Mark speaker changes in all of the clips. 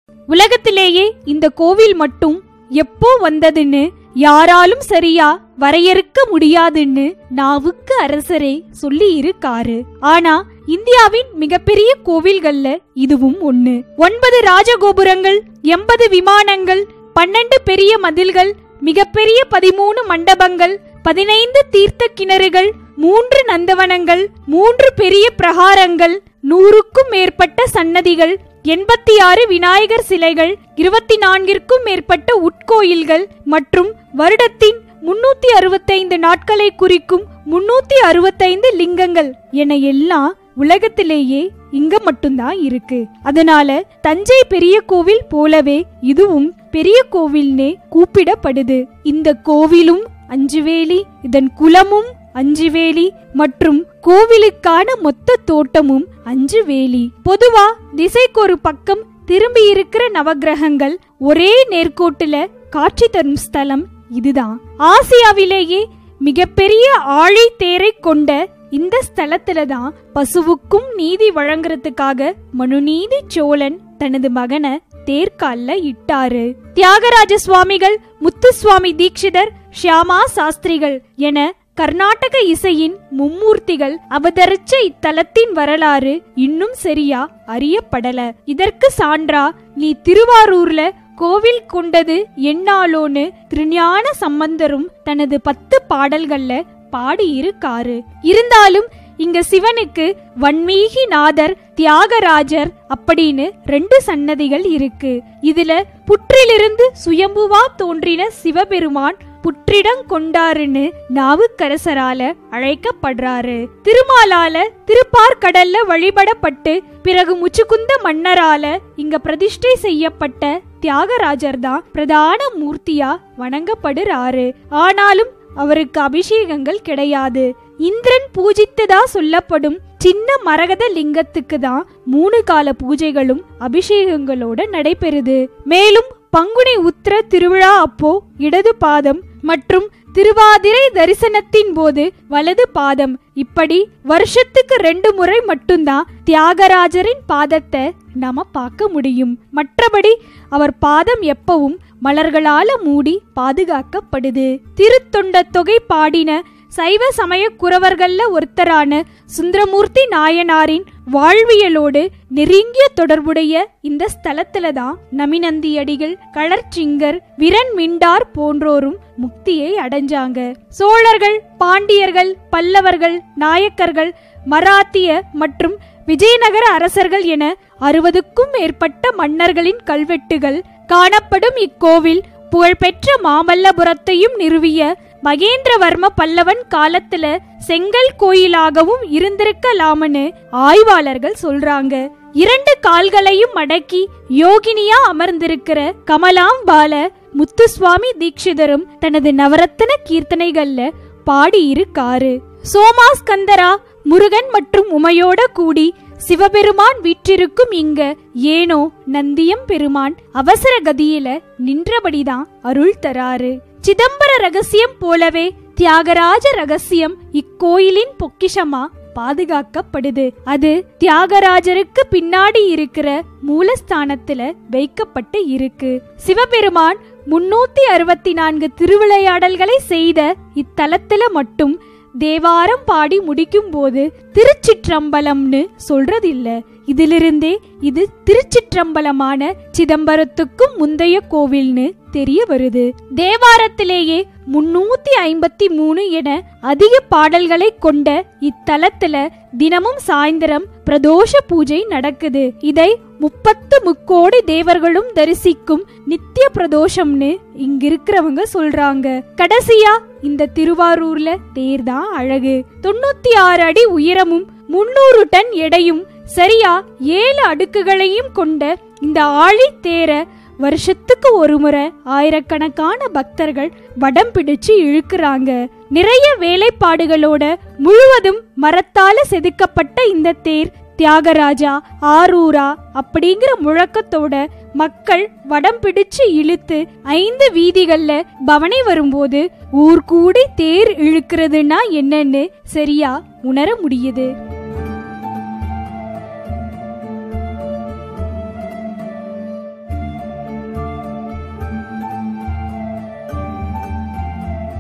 Speaker 1: உலகத்திலேயே இந்த கோவில் மட்டும் எப்போ வந்ததுன்னு யாராலும் சரியா வரையறுக்க முடியாதுன்னு நாவுக்கு அரசரே சொல்லி இருக்காரு ஆனா இந்தியாவின் மிகப்பெரிய கோவில்கள்ல இதுவும் ஒண்ணு ஒன்பது ராஜகோபுரங்கள் எண்பது விமானங்கள் பன்னெண்டு பெரிய மதில்கள் மிகப்பெரிய பதிமூணு மண்டபங்கள் பதினைந்து தீர்த்த கிணறுகள் மூன்று நந்தவனங்கள் மூன்று பெரிய பிரகாரங்கள் நூறுக்கும் மேற்பட்ட சன்னதிகள் எண்பத்தி ஆறு விநாயகர் சிலைகள் இருபத்தி நான்கிற்கும் மேற்பட்ட உட்கோயில்கள் மற்றும் வருடத்தின் முன்னூத்தி அறுபத்தைந்து நாட்களை குறிக்கும் முன்னூத்தி அறுபத்தைந்து லிங்கங்கள் என எல்லாம் உலகத்திலேயே இங்க மட்டும்தான் இருக்கு அதனால தஞ்சை பெரிய கோவில் போலவே இதுவும் பெரிய கோவில்னே கூப்பிடப்படுது இந்த கோவிலும் அஞ்சுவேலி இதன் குலமும் அஞ்சுவேலி மற்றும் கோவிலுக்கான மொத்த தோட்டமும் அஞ்சுவேலி பொதுவா திசைக்கொரு பக்கம் திரும்பி இருக்கிற நவக்கிரகங்கள் ஒரே நேர்கோட்டுல காட்சி தரும் ஸ்தலம் இதுதான் ஆசியாவிலேயே மிகப்பெரிய ஆழி தேரை கொண்ட இந்த ஸ்தலத்துல தான் பசுவுக்கும் நீதி வழங்குறதுக்காக மனுநீதி சோழன் தனது மகனை தேர்கால்ல இட்டாரு தியாகராஜ சுவாமிகள் முத்துசுவாமி தீட்சிதர் ஷியாமா சாஸ்திரிகள் என கர்நாடக இசையின் மும்மூர்த்திகள் அவதரிச்ச இத்தலத்தின் வரலாறு இன்னும் சரியா அறியப்படல இதற்கு சான்றா நீ திருவாரூர்ல கோவில் கொண்டது என்னாலோன்னு திருஞான சம்பந்தரும் தனது பத்து பாடல்கள்ல பாடியிருக்காரு இருந்தாலும் இங்க சிவனுக்கு வன்மீகி நாதர் தியாகராஜர் அப்படின்னு ரெண்டு சன்னதிகள் இருக்கு இதுல புற்றிலிருந்து சுயம்புவா தோன்றின சிவபெருமான் புற்றிடம் கொண்டாருன்னு நாவுக்கரசரால அழைக்கப்படுறாரு திருமாலால திருப்பார்கடல்ல வழிபடப்பட்டு பிறகு முச்சுக்குந்த மன்னரால இங்க பிரதிஷ்டை செய்யப்பட்ட தியாகராஜர் தான் பிரதான மூர்த்தியா வணங்கப்படுறாரு ஆனாலும் அவருக்கு அபிஷேகங்கள் கிடையாது இந்திரன் பூஜித்ததா சொல்லப்படும் சின்ன மரகத லிங்கத்துக்கு தான் மூணு கால பூஜைகளும் அபிஷேகங்களோட நடைபெறுது மேலும் பங்குனி உத்திர திருவிழா அப்போ இடது பாதம் மற்றும் திருவாதிரை தரிசனத்தின் போது வலது பாதம் இப்படி வருஷத்துக்கு ரெண்டு முறை மட்டும்தான் தியாகராஜரின் பாதத்தை நாம பார்க்க முடியும் மற்றபடி அவர் பாதம் எப்பவும் மலர்களால மூடி பாதுகாக்கப்படுது திருத்தொண்ட தொகை பாடின சைவ சமய குறவர்கள்ல ஒருத்தரான சுந்தரமூர்த்தி நாயனாரின் வாழ்வியலோடு நெருங்கிய தொடர்புடைய இந்த ஸ்தலத்துல தான் நமிநந்தியடிகள் களர்ச்சிங்கர் விரன் மிண்டார் போன்றோரும் முக்தியை அடைஞ்சாங்க சோழர்கள் பாண்டியர்கள் பல்லவர்கள் நாயக்கர்கள் மராத்திய மற்றும் விஜயநகர அரசர்கள் என அறுபதுக்கும் மேற்பட்ட மன்னர்களின் கல்வெட்டுகள் காணப்படும் இக்கோவில் புகழ்பெற்ற மாமல்லபுரத்தையும் நிறுவிய மகேந்திரவர்ம பல்லவன் காலத்துல செங்கல் கோயிலாகவும் இருந்திருக்கலாம்னு ஆய்வாளர்கள் சொல்றாங்க இரண்டு கால்களையும் அடக்கி யோகினியா அமர்ந்திருக்கிற கமலாம் பால முத்துசுவாமி தீட்சிதரும் தனது நவரத்தன கீர்த்தனைகள்ல பாடியிருக்காரு சோமாஸ்கந்தரா முருகன் மற்றும் உமையோட கூடி சிவபெருமான் வீற்றிருக்கும் இங்க ஏனோ நந்தியம் பெருமான் அவசர கதியில நின்றபடிதான் அருள் தராரு சிதம்பர ரகசியம் போலவே தியாகராஜ ரகசியம் இக்கோயிலின் பொக்கிஷமா பாதுகாக்கப்படுது அது தியாகராஜருக்கு பின்னாடி இருக்கிற மூலஸ்தானத்துல வைக்கப்பட்டு இருக்கு சிவபெருமான் முன்னூத்தி அறுபத்தி நான்கு திருவிளையாடல்களை செய்த இத்தலத்துல மட்டும் தேவாரம் பாடி முடிக்கும் போது திருச்சிற்றம்பலம்னு சொல்றதில்ல இதிலிருந்தே இது திருச்சிற்றம்பலமான சிதம்பரத்துக்கும் முந்தைய கோவில்னு தெரிய வருது தேவாரத்திலேயே முன்னூத்தி ஐம்பத்தி மூணு என அதிக பாடல்களை கொண்ட இத்தலத்துல தினமும் சாயந்தரம் பிரதோஷ பூஜை நடக்குது இதை முப்பத்து முக்கோடி தேவர்களும் தரிசிக்கும் நித்திய பிரதோஷம்னு இங்க இருக்கிறவங்க சொல்றாங்க கடைசியா இந்த திருவாரூர்ல தேர் தான் அழகு தொண்ணூத்தி ஆறு அடி உயரமும் முன்னூறு டன் எடையும் சரியா ஏழு அடுக்குகளையும் கொண்ட இந்த ஆழி தேர வருஷத்துக்கு ஒரு முறை ஆயிரக்கணக்கான பக்தர்கள் வடம் பிடிச்சு இழுக்கிறாங்க நிறைய வேலைப்பாடுகளோட முழுவதும் மரத்தால செதுக்கப்பட்ட இந்த தேர் தியாகராஜா ஆரூரா அப்படிங்கிற முழக்கத்தோட மக்கள் வடம் பிடிச்சு இழுத்து ஐந்து வீதிகள்ல பவனி வரும்போது ஊர் கூடி தேர் இழுக்கிறதுனா என்னன்னு சரியா உணர முடியுது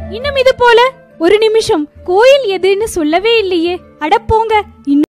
Speaker 1: இன்னும் இது போல ஒரு நிமிஷம் கோயில் எதுன்னு சொல்லவே இல்லையே அட போங்க இன்னும்